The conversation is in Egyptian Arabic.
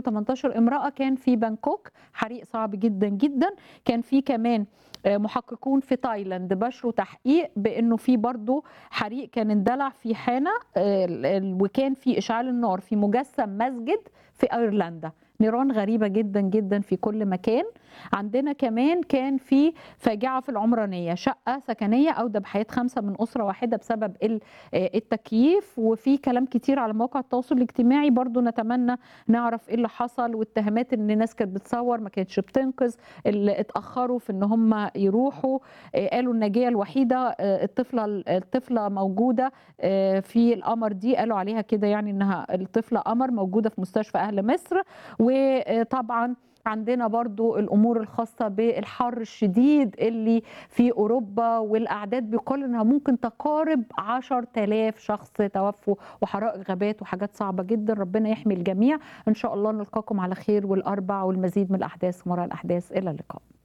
218 امرأة كان في بانكوك حريق صعب جدا جدا كان في كمان آه، محققون في تايلاند بشروا تحقيق بانه في برضه حريق كان اندلع في حانه آه، ال- ال- وكان في اشعال النار في مجسم مسجد في ايرلندا نيران غريبه جدا جدا في كل مكان عندنا كمان كان في فاجعه في العمرانيه شقه سكنيه اودى بحياه خمسه من اسره واحده بسبب ال- آه، التكييف وفي كلام كتير على مواقع التواصل الاجتماعي برضو نتمنى نعرف ايه اللي حصل والاتهامات ان الناس كانت بتصور ما كانتش بتنقذ اللي اتاخروا في ان هم يروحوا آه، قالوا الناجيه الوحيده آه، الطفله الطفله موجوده آه، في القمر دي قالوا عليها كده يعني انها الطفله قمر موجوده في مستشفى اهل مصر وطبعا عندنا برضو الامور الخاصه بالحر الشديد اللي في اوروبا والاعداد بيقول انها ممكن تقارب 10000 شخص توفوا وحرائق غابات وحاجات صعبه جدا ربنا يحمي الجميع ان شاء الله نلقاكم على خير والاربع والمزيد من الاحداث وراء الاحداث الى اللقاء